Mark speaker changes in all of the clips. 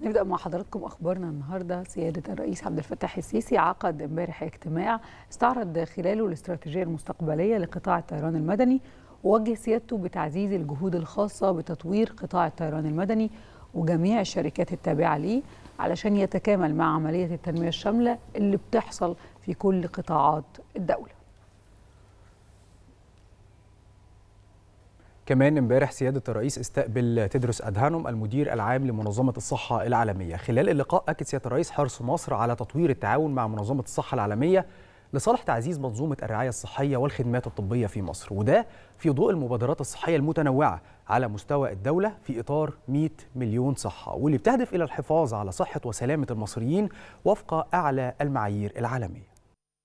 Speaker 1: نبدأ مع حضراتكم أخبارنا النهاردة سيادة الرئيس عبد الفتاح السيسي عقد امبارح اجتماع استعرض خلاله الاستراتيجية المستقبلية لقطاع الطيران المدني ووجه سيادته بتعزيز الجهود الخاصة بتطوير قطاع الطيران المدني وجميع الشركات التابعة ليه علشان يتكامل مع عملية التنمية الشاملة اللي بتحصل في كل قطاعات الدولة
Speaker 2: كمان امبارح سيادة الرئيس استقبل تدرس أدهانوم المدير العام لمنظمة الصحة العالمية خلال اللقاء أكد سيادة الرئيس حرص مصر على تطوير التعاون مع منظمة الصحة العالمية لصالح تعزيز منظومة الرعاية الصحية والخدمات الطبية في مصر وده في ضوء المبادرات الصحية المتنوعة على مستوى الدولة في إطار 100 مليون صحة واللي بتهدف إلى الحفاظ على صحة وسلامة المصريين وفق أعلى المعايير العالمية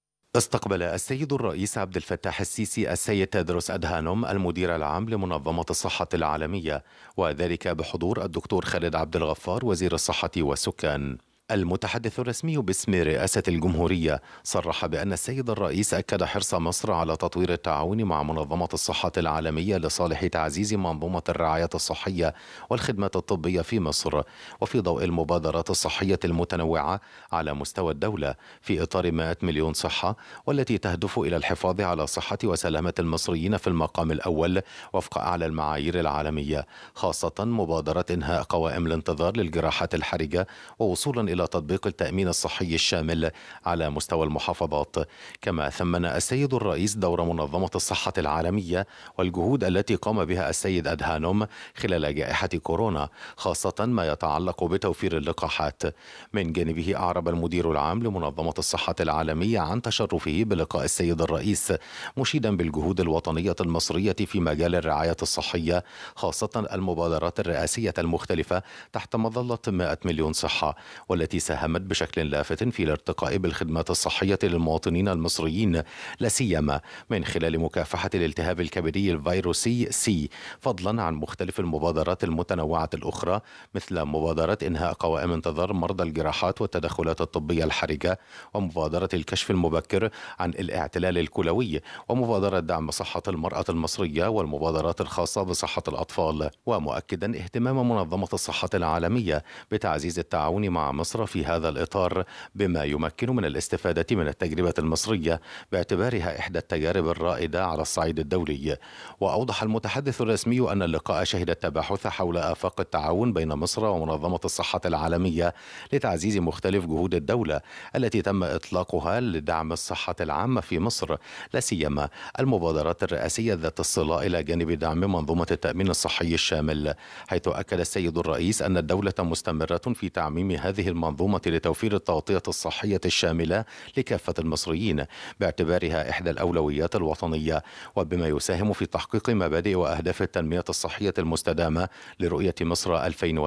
Speaker 3: استقبل السيد الرئيس عبد الفتاح السيسي السيد تدرس أدهانوم المدير العام لمنظمة الصحة العالمية وذلك بحضور الدكتور خالد عبد الغفار وزير الصحة والسكان المتحدث الرسمي باسم رئاسة الجمهورية صرح بأن السيد الرئيس أكد حرص مصر على تطوير التعاون مع منظمة الصحة العالمية لصالح تعزيز منظومة الرعاية الصحية والخدمات الطبية في مصر وفي ضوء المبادرات الصحية المتنوعة على مستوى الدولة في إطار 100 مليون صحة والتي تهدف إلى الحفاظ على صحة وسلامة المصريين في المقام الأول وفق أعلى المعايير العالمية خاصة مبادرة إنهاء قوائم الانتظار للجراحات الحرجة ووصولا إلى إلى تطبيق التأمين الصحي الشامل على مستوى المحافظات كما ثمن السيد الرئيس دور منظمة الصحة العالمية والجهود التي قام بها السيد أدهانوم خلال جائحة كورونا خاصة ما يتعلق بتوفير اللقاحات من جانبه أعرب المدير العام لمنظمة الصحة العالمية عن تشرفه بلقاء السيد الرئيس مشيدا بالجهود الوطنية المصرية في مجال الرعاية الصحية خاصة المبادرات الرئاسية المختلفة تحت مظلة 100 مليون صحة والتي التي ساهمت بشكل لافت في الارتقاء بالخدمات الصحية للمواطنين المصريين لا سيما من خلال مكافحة الالتهاب الكبدي الفيروسي سي فضلا عن مختلف المبادرات المتنوعة الأخرى مثل مبادرة إنهاء قوائم انتظار مرضى الجراحات والتدخلات الطبية الحرجة ومبادرة الكشف المبكر عن الاعتلال الكلوي ومبادرة دعم صحة المرأة المصرية والمبادرات الخاصة بصحة الأطفال ومؤكدا اهتمام منظمة الصحة العالمية بتعزيز التعاون مع مصر مصر في هذا الإطار بما يمكن من الاستفادة من التجربة المصرية باعتبارها إحدى التجارب الرائدة على الصعيد الدولي وأوضح المتحدث الرسمي أن اللقاء شهد التباحث حول آفاق التعاون بين مصر ومنظمة الصحة العالمية لتعزيز مختلف جهود الدولة التي تم إطلاقها لدعم الصحة العامة في مصر لا سيما المبادرات الرئاسية ذات الصلة إلى جانب دعم منظومة التأمين الصحي الشامل حيث أكد السيد الرئيس أن الدولة مستمرة في تعميم هذه المنظومة المنظومة لتوفير التغطية الصحية الشاملة لكافة المصريين باعتبارها إحدى الأولويات الوطنية وبما يساهم في تحقيق مبادئ وأهداف التنمية الصحية المستدامة لرؤية مصر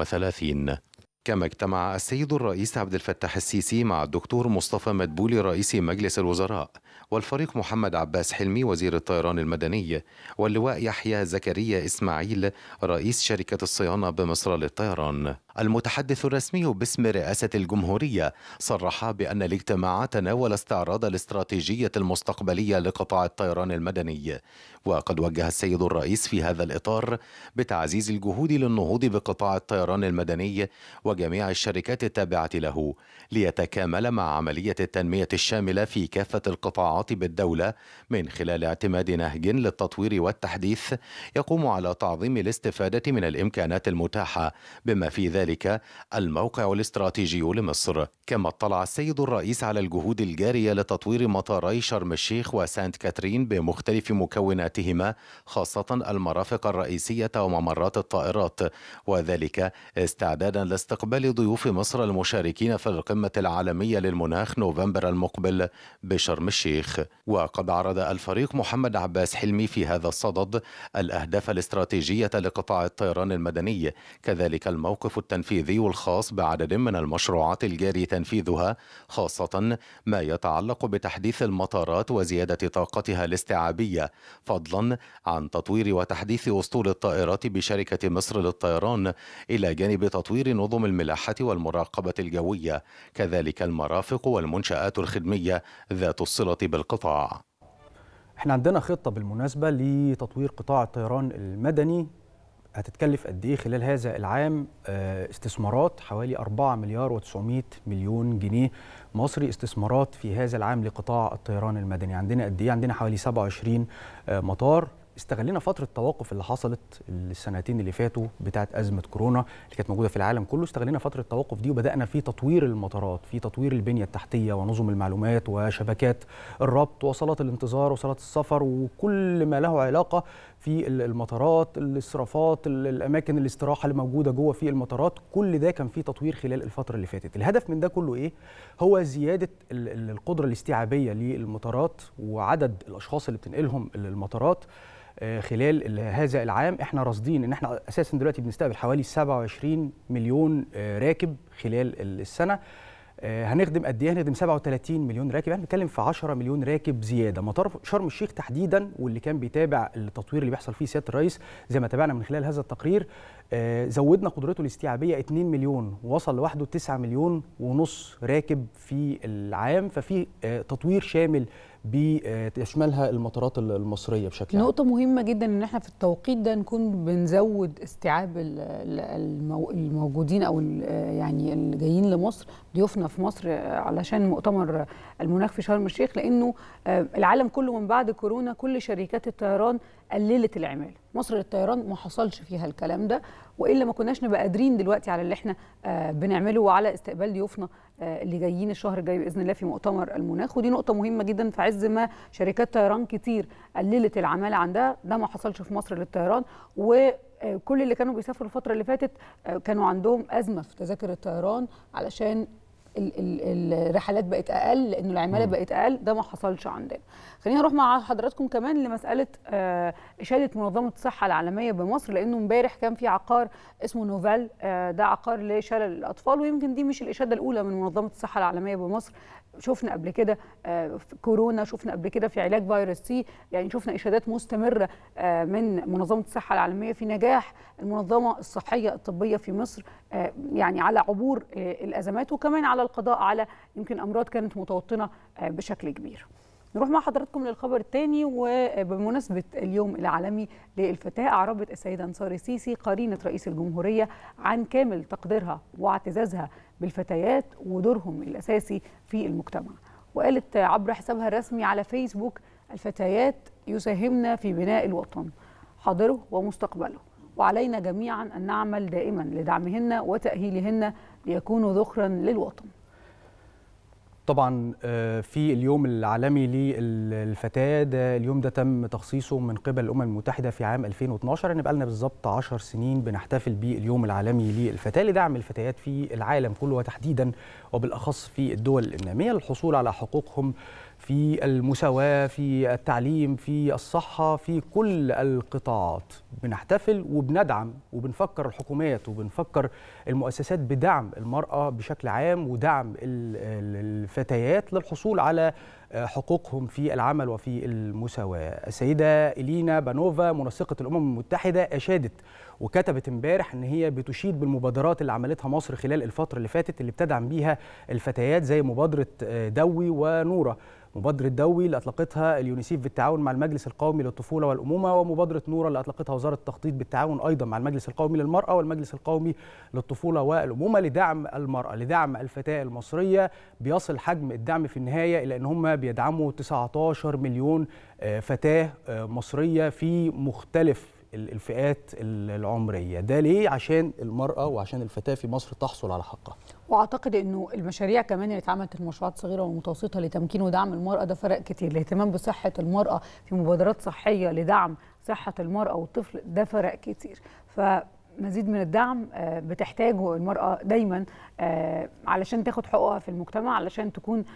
Speaker 3: 2030 كما اجتمع السيد الرئيس عبد الفتاح السيسي مع الدكتور مصطفى مدبولي رئيس مجلس الوزراء والفريق محمد عباس حلمي وزير الطيران المدني واللواء يحيى زكريا إسماعيل رئيس شركة الصيانة بمصر للطيران المتحدث الرسمي باسم رئاسة الجمهورية صرح بأن الاجتماع تناول استعراض الاستراتيجية المستقبلية لقطاع الطيران المدني وقد وجه السيد الرئيس في هذا الإطار بتعزيز الجهود للنهوض بقطاع الطيران المدني وجميع الشركات التابعة له ليتكامل مع عملية التنمية الشاملة في كافة القطاعات بالدولة من خلال اعتماد نهج للتطوير والتحديث يقوم على تعظيم الاستفادة من الإمكانات المتاحة بما في ذلك الموقع الاستراتيجي لمصر كما اطلع السيد الرئيس على الجهود الجارية لتطوير مطاري شرم الشيخ وسانت كاترين بمختلف مكوناتهما خاصة المرافق الرئيسية وممرات الطائرات وذلك استعدادا لاستقبال ضيوف مصر المشاركين في القمة العالمية للمناخ نوفمبر المقبل بشرم الشيخ وقد عرض الفريق محمد عباس حلمي في هذا الصدد الأهداف الاستراتيجية لقطاع الطيران المدني كذلك الموقف التنفيذي الخاص بعدد من المشروعات الجاري تنفيذها خاصة ما يتعلق بتحديث المطارات وزيادة طاقتها الاستيعابية فضلا عن تطوير وتحديث أسطول الطائرات بشركة مصر للطيران إلى جانب تطوير نظم الملاحة والمراقبة الجوية كذلك المرافق والمنشآت الخدمية ذات الصلة بالقطاع
Speaker 2: احنا عندنا خطة بالمناسبة لتطوير قطاع الطيران المدني هتتكلف قد ايه خلال هذا العام استثمارات حوالي 4 مليار و900 مليون جنيه مصري استثمارات في هذا العام لقطاع الطيران المدني عندنا قد ايه عندنا حوالي 27 مطار استغلينا فتره التوقف اللي حصلت السنتين اللي فاتوا بتاعه ازمه كورونا اللي كانت موجوده في العالم كله استغلينا فتره التوقف دي وبدانا في تطوير المطارات في تطوير البنيه التحتيه ونظم المعلومات وشبكات الربط وصلات الانتظار وصلات السفر وكل ما له علاقه في المطارات الاسرافات الاماكن الاستراحه اللي موجوده جوه في المطارات كل ده كان فيه تطوير خلال الفتره اللي فاتت الهدف من ده كله ايه هو زياده القدره الاستيعابيه للمطارات وعدد الاشخاص اللي بتنقلهم المطارات خلال هذا العام احنا راصدين ان احنا اساسا دلوقتي بنستقبل حوالي 27 مليون راكب خلال السنه هنخدم قد ايه هنخدم 37 مليون راكب احنا بنتكلم في 10 مليون راكب زياده مطار شرم الشيخ تحديدا واللي كان بيتابع التطوير اللي بيحصل فيه سياده الرئيس زي ما تابعنا من خلال هذا التقرير زودنا قدرته الاستيعابيه 2 مليون وصل لوحده 9 مليون ونص راكب في العام ففي تطوير شامل بتشملها المطارات المصريه بشكل
Speaker 1: عام. نقطه مهمه جدا ان احنا في التوقيت ده نكون بنزود استيعاب الموجودين او يعني اللي جايين لمصر ضيوفنا في مصر علشان مؤتمر المناخ في شرم الشيخ لانه العالم كله من بعد كورونا كل شركات الطيران قللت العماله مصر للطيران ما حصلش فيها الكلام ده والا ما كناش نبقى قادرين دلوقتي على اللي احنا بنعمله وعلى استقبال ضيوفنا اللي جايين الشهر الجاي باذن الله في مؤتمر المناخ ودي نقطه مهمه جدا في عز ما شركات طيران كتير قللت العماله عندها ده ما حصلش في مصر للطيران وكل اللي كانوا بيسافروا الفتره اللي فاتت كانوا عندهم ازمه في تذاكر الطيران علشان الرحلات بقت اقل لانه العماله بقت اقل ده ما حصلش عندنا خلينا نروح مع حضراتكم كمان لمساله اشاده منظمه الصحه العالميه بمصر لانه امبارح كان في عقار اسمه نوفال ده عقار لشلل الاطفال ويمكن دي مش الاشاده الاولى من منظمه الصحه العالميه بمصر شفنا قبل كده في كورونا شفنا قبل كده في علاج فيروس سي يعني شفنا اشادات مستمره من منظمه الصحه العالميه في نجاح المنظمه الصحيه الطبيه في مصر يعني على عبور الازمات وكمان على القضاء على يمكن امراض كانت متوطنه بشكل كبير. نروح مع حضراتكم للخبر الثاني وبمناسبة اليوم العالمي للفتاة أعربت السيدة أنصار السيسي قرينة رئيس الجمهورية عن كامل تقديرها واعتزازها بالفتيات ودورهم الأساسي في المجتمع وقالت عبر حسابها الرسمي على فيسبوك الفتيات يساهمن في بناء الوطن حاضره ومستقبله وعلينا جميعا أن نعمل دائما لدعمهن وتأهيلهن ليكونوا ذخرا للوطن
Speaker 2: طبعا في اليوم العالمي للفتاه ده اليوم ده تم تخصيصه من قبل الامم المتحده في عام 2012 يعني بقى لنا بالظبط 10 سنين بنحتفل باليوم العالمي للفتاه لدعم الفتيات في العالم كله وتحديدا وبالاخص في الدول الناميه للحصول على حقوقهم في المساواة في التعليم في الصحة في كل القطاعات بنحتفل وبندعم وبنفكر الحكومات وبنفكر المؤسسات بدعم المرأة بشكل عام ودعم الفتيات للحصول على حقوقهم في العمل وفي المساواة السيدة إلينا بانوفا منسقة الأمم المتحدة أشادت وكتبت امبارح ان هي بتشيد بالمبادرات اللي عملتها مصر خلال الفتره اللي فاتت اللي بتدعم بيها الفتيات زي مبادره دوي ونوره مبادرة دوي اللي أطلقتها اليونيسيف بالتعاون مع المجلس القومي للطفولة والأمومة ومبادرة نورة اللي أطلقتها وزارة التخطيط بالتعاون أيضا مع المجلس القومي للمرأة والمجلس القومي للطفولة والأمومة لدعم المرأة لدعم الفتاة المصرية بيصل حجم الدعم في النهاية إلى أن هم بيدعموا 19 مليون فتاة مصرية في مختلف الفئات العمريه ده ليه عشان المراه وعشان الفتاه في مصر تحصل على حقها
Speaker 1: واعتقد انه المشاريع كمان اللي اتعملت المشروعات الصغيره والمتوسطه لتمكين ودعم المراه ده فرق كتير الاهتمام بصحه المراه في مبادرات صحيه لدعم صحه المراه والطفل ده فرق كتير ف مزيد من الدعم بتحتاجه المرأة دايما علشان تاخد حقوقها في المجتمع علشان تكون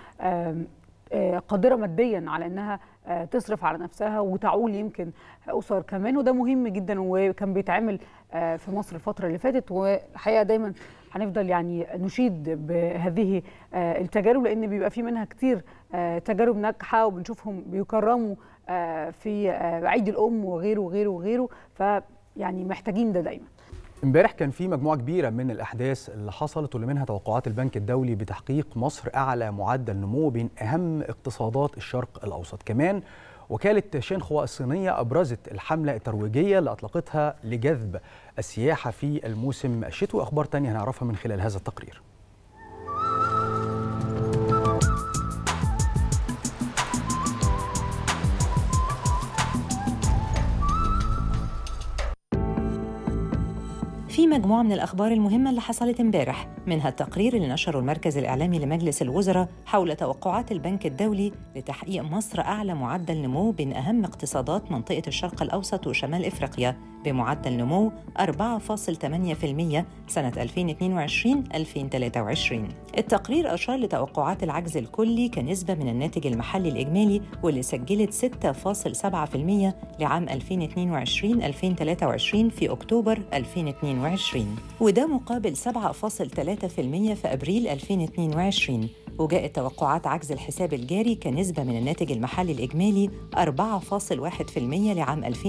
Speaker 1: قادرة ماديا على أنها تصرف على نفسها وتعول يمكن أسر كمان وده مهم جدا وكان بيتعمل في مصر الفترة اللي فاتت والحقيقة دايما هنفضل يعني نشيد بهذه التجارب لأن بيبقى في منها كتير تجارب ناجحة وبنشوفهم بيكرموا في عيد الأم وغيره وغيره وغيره فيعني محتاجين ده دايما
Speaker 2: امبارح كان في مجموعه كبيره من الاحداث اللي حصلت واللي منها توقعات البنك الدولي بتحقيق مصر اعلى معدل نمو بين اهم اقتصادات الشرق الاوسط كمان وكالة شينخوا الصينية أبرزت الحملة الترويجية اللي أطلقتها لجذب السياحة في الموسم الشتوي أخبار تانية هنعرفها من خلال هذا التقرير
Speaker 4: في مجموعة من الأخبار المهمة اللي حصلت امبارح منها التقرير اللي نشره المركز الإعلامي لمجلس الوزراء حول توقعات البنك الدولي لتحقيق مصر أعلى معدل نمو بين أهم اقتصادات منطقة الشرق الأوسط وشمال إفريقيا بمعدل نمو 4.8% سنة 2022-2023 التقرير أشار لتوقعات العجز الكلي كنسبة من الناتج المحلي الإجمالي واللي سجلت 6.7% لعام 2022-2023 في أكتوبر 2022 وده مقابل 7.3% في أبريل 2022 وجاءت توقعات عجز الحساب الجاري كنسبة من الناتج المحلي الإجمالي 4.1% لعام 2022-2023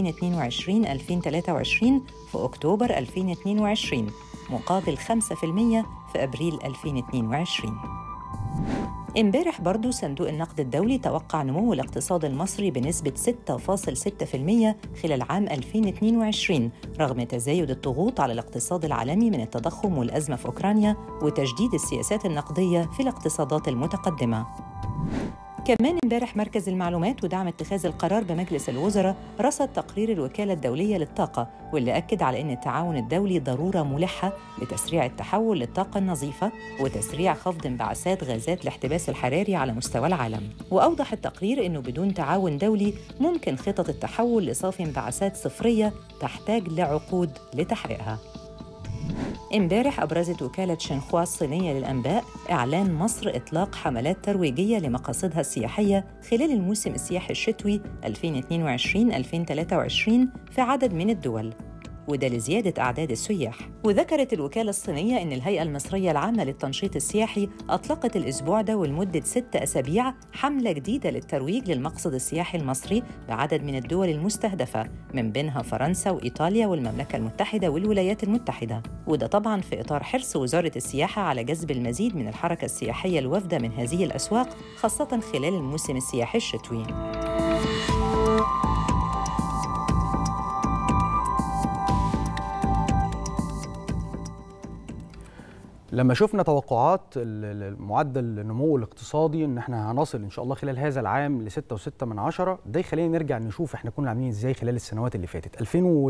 Speaker 4: في أكتوبر 2022 مقابل 5% في أبريل 2022 امبارح برضو صندوق النقد الدولي توقع نمو الاقتصاد المصري بنسبة 6.6% خلال عام 2022 رغم تزايد الضغوط على الاقتصاد العالمي من التضخم والأزمة في أوكرانيا وتجديد السياسات النقدية في الاقتصادات المتقدمة كمان امبارح مركز المعلومات ودعم اتخاذ القرار بمجلس الوزراء رصد تقرير الوكالة الدولية للطاقة واللي أكد على أن التعاون الدولي ضرورة ملحة لتسريع التحول للطاقة النظيفة وتسريع خفض انبعاثات غازات الاحتباس الحراري على مستوى العالم وأوضح التقرير أنه بدون تعاون دولي ممكن خطط التحول لصافي انبعاثات صفرية تحتاج لعقود لتحقيقها امبارح أبرزت وكالة شنخوا الصينية للأنباء إعلان مصر إطلاق حملات ترويجية لمقاصدها السياحية خلال الموسم السياحي الشتوي 2022-2023 في عدد من الدول وده لزيادة أعداد السياح وذكرت الوكالة الصينية أن الهيئة المصرية العامة للتنشيط السياحي أطلقت الأسبوع ده ولمدة ست أسابيع حملة جديدة للترويج للمقصد السياحي المصري بعدد من الدول المستهدفة من بينها فرنسا وإيطاليا والمملكة المتحدة والولايات المتحدة وده طبعاً في إطار حرص وزارة السياحة على جذب المزيد من الحركة السياحية الوافدة من هذه الأسواق خاصة خلال الموسم السياحي الشتوي
Speaker 2: لما شفنا توقعات المعدل النمو الاقتصادي ان احنا هنصل ان شاء الله خلال هذا العام ل 6.6 من عشرة ده يخلينا نرجع نشوف احنا كنا عاملين ازاي خلال السنوات اللي فاتت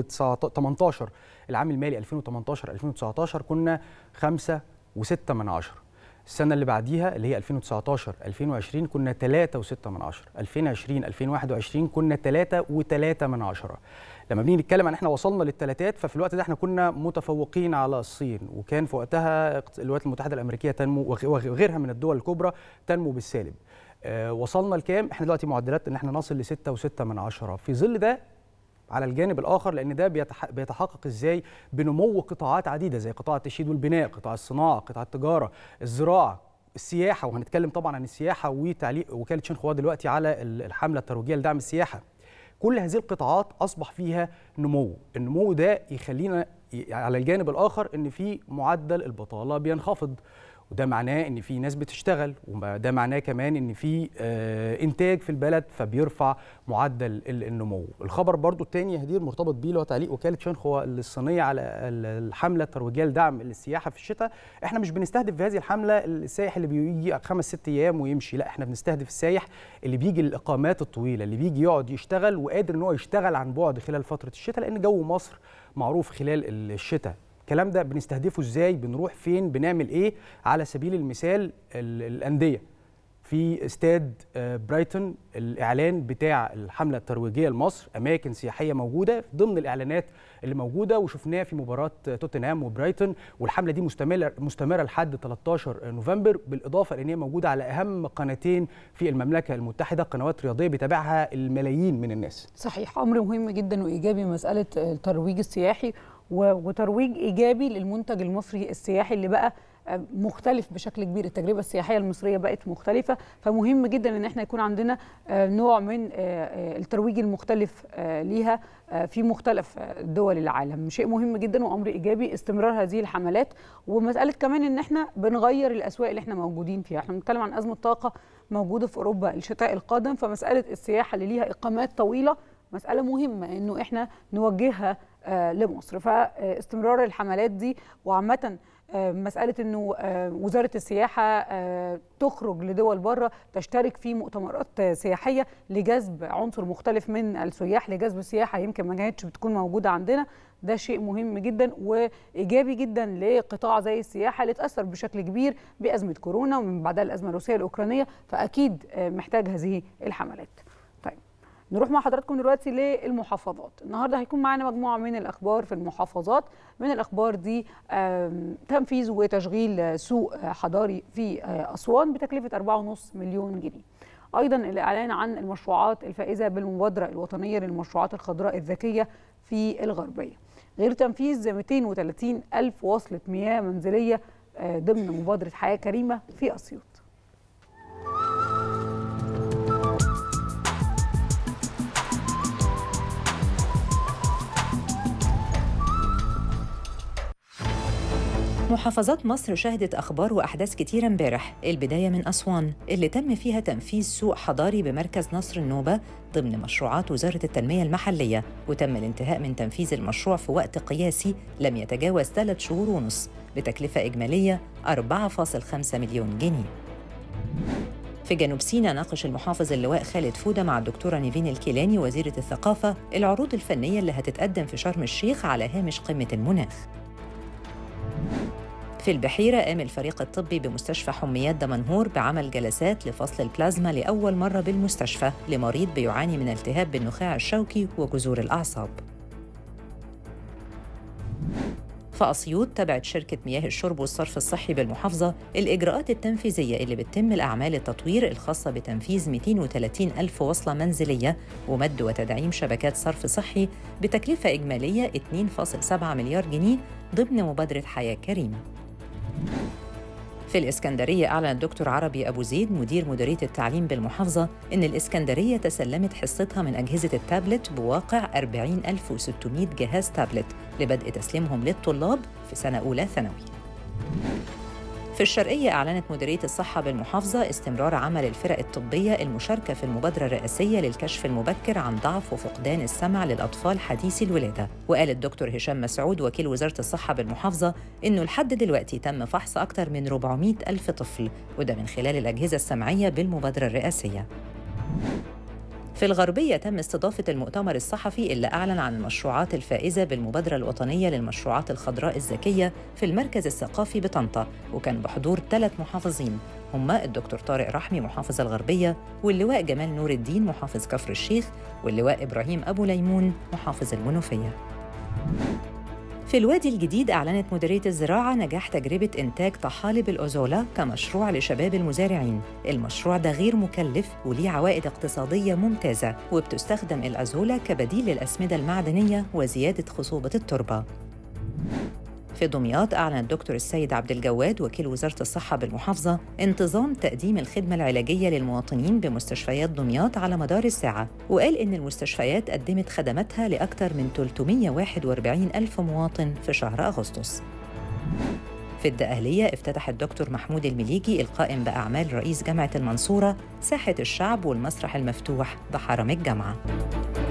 Speaker 2: 2018 العام المالي 2018 2019 كنا 5 و6 من عشرة السنه اللي بعديها اللي هي 2019 2020 كنا 3 و6 من عشرة 2020 2021 كنا 3 و3 من عشرة لما بنيجي نتكلم عن احنا وصلنا للثلاثات ففي الوقت ده احنا كنا متفوقين على الصين وكان في وقتها الولايات المتحده الامريكيه تنمو وغيرها من الدول الكبرى تنمو بالسالب آه وصلنا لكام احنا دلوقتي معدلات ان احنا نصل ل 6 و6 من عشرة في ظل ده على الجانب الاخر لان ده بيتحقق ازاي بنمو قطاعات عديده زي قطاع التشييد والبناء قطاع الصناعه قطاع التجاره الزراعه السياحه وهنتكلم طبعا عن السياحه وتعليق وكاله شنخوا دلوقتي على الحمله الترويجيه لدعم السياحه كل هذه القطاعات اصبح فيها نمو النمو ده يخلينا على الجانب الاخر ان في معدل البطاله بينخفض وده معناه ان في ناس بتشتغل وده معناه كمان ان في آه انتاج في البلد فبيرفع معدل النمو الخبر برضو الثاني يا هدير مرتبط بيه اللي هو تعليق وكاله شنخوا الصينيه على الحمله الترويجيه لدعم السياحه في الشتاء احنا مش بنستهدف في هذه الحمله السائح اللي بيجي خمس ست ايام ويمشي لا احنا بنستهدف السائح اللي بيجي الاقامات الطويله اللي بيجي يقعد يشتغل وقادر ان هو يشتغل عن بعد خلال فتره الشتاء لان جو مصر معروف خلال الشتاء الكلام ده بنستهدفه ازاي بنروح فين بنعمل ايه على سبيل المثال الانديه في استاد برايتون الاعلان بتاع الحمله الترويجيه لمصر اماكن سياحيه موجوده ضمن الاعلانات اللي موجوده وشفناها في مباراه توتنهام وبرايتون والحمله دي مستمره مستمره لحد 13 نوفمبر بالاضافه لان هي موجوده على اهم قناتين في المملكه المتحده قنوات رياضيه بيتابعها الملايين من الناس
Speaker 1: صحيح امر مهم جدا وايجابي مساله الترويج السياحي وترويج ايجابي للمنتج المصري السياحي اللي بقى مختلف بشكل كبير التجربه السياحيه المصريه بقت مختلفه فمهم جدا ان احنا يكون عندنا نوع من الترويج المختلف ليها في مختلف دول العالم شيء مهم جدا وامر ايجابي استمرار هذه الحملات ومساله كمان ان احنا بنغير الاسواق اللي احنا موجودين فيها احنا بنتكلم عن ازمه طاقه موجوده في اوروبا الشتاء القادم فمساله السياحه اللي ليها اقامات طويله مساله مهمه انه احنا نوجهها آه لمصر فاستمرار الحملات دي وعامه آه مساله انه آه وزاره السياحه تخرج لدول بره تشترك في مؤتمرات سياحيه لجذب عنصر مختلف من السياح لجذب سياحه يمكن ما كانتش بتكون موجوده عندنا ده شيء مهم جدا وايجابي جدا لقطاع زي السياحه اللي اتاثر بشكل كبير بازمه كورونا ومن بعدها الازمه الروسيه الاوكرانيه فاكيد محتاج هذه الحملات. طيب نروح مع حضراتكم دلوقتي للمحافظات النهارده هيكون معانا مجموعه من الاخبار في المحافظات من الاخبار دي تنفيذ وتشغيل سوق حضاري في اسوان بتكلفه 4.5 مليون جنيه ايضا الاعلان عن المشروعات الفائزه بالمبادره الوطنيه للمشروعات الخضراء الذكيه في الغربيه غير تنفيذ 230 ألف وصلة مياه منزلية ضمن مبادرة حياة كريمة في أسيوط
Speaker 4: محافظات مصر شهدت أخبار وأحداث كتيرة امبارح البداية من أسوان اللي تم فيها تنفيذ سوق حضاري بمركز نصر النوبة ضمن مشروعات وزارة التنمية المحلية وتم الانتهاء من تنفيذ المشروع في وقت قياسي لم يتجاوز ثلاث شهور ونص بتكلفة إجمالية 4.5 مليون جنيه في جنوب سيناء ناقش المحافظ اللواء خالد فودة مع الدكتورة نيفين الكيلاني وزيرة الثقافة العروض الفنية اللي هتتقدم في شرم الشيخ على هامش قمة المناخ في البحيرة قام الفريق الطبي بمستشفى حميات دمنهور بعمل جلسات لفصل البلازما لأول مرة بالمستشفى لمريض بيعاني من التهاب بالنخاع الشوكي وجذور الأعصاب في أسيوط تبعت شركة مياه الشرب والصرف الصحي بالمحافظة الإجراءات التنفيذية اللي بتتم لأعمال التطوير الخاصة بتنفيذ 230 ألف وصلة منزلية ومد وتدعيم شبكات صرف صحي بتكلفة إجمالية 2.7 مليار جنيه ضمن مبادرة حياة كريمة في الإسكندرية أعلن الدكتور عربي أبو زيد مدير مديرية التعليم بالمحافظة إن الإسكندرية تسلمت حصتها من أجهزة التابلت بواقع 40600 جهاز تابلت لبدء تسليمهم للطلاب في سنة أولى ثانوي. في الشرقية أعلنت مديرية الصحة بالمحافظة استمرار عمل الفرق الطبية المشاركة في المبادرة الرئاسية للكشف المبكر عن ضعف وفقدان السمع للأطفال حديثي الولادة وقال الدكتور هشام مسعود وكيل وزارة الصحة بالمحافظة إنه لحد دلوقتي تم فحص أكثر من 400 ألف طفل وده من خلال الأجهزة السمعية بالمبادرة الرئاسية في الغربية تم استضافة المؤتمر الصحفي اللي أعلن عن المشروعات الفائزة بالمبادرة الوطنية للمشروعات الخضراء الذكية في المركز الثقافي بطنطا وكان بحضور ثلاث محافظين هما الدكتور طارق رحمي محافظ الغربية واللواء جمال نور الدين محافظ كفر الشيخ واللواء إبراهيم أبو ليمون محافظ المنوفية في الوادي الجديد أعلنت مديرية الزراعة نجاح تجربة إنتاج طحالب الأوزولا كمشروع لشباب المزارعين المشروع ده غير مكلف وليه عوائد اقتصادية ممتازة وبتستخدم الأزولا كبديل للأسمدة المعدنية وزيادة خصوبة التربة في دمياط أعلن الدكتور السيد عبد الجواد وكيل وزارة الصحة بالمحافظة انتظام تقديم الخدمة العلاجية للمواطنين بمستشفيات دمياط على مدار الساعة وقال إن المستشفيات قدمت خدماتها لأكثر من 341 ألف مواطن في شهر أغسطس في الدقهلية افتتح الدكتور محمود المليجي القائم بأعمال رئيس جامعة المنصورة ساحة الشعب والمسرح المفتوح بحرم الجامعة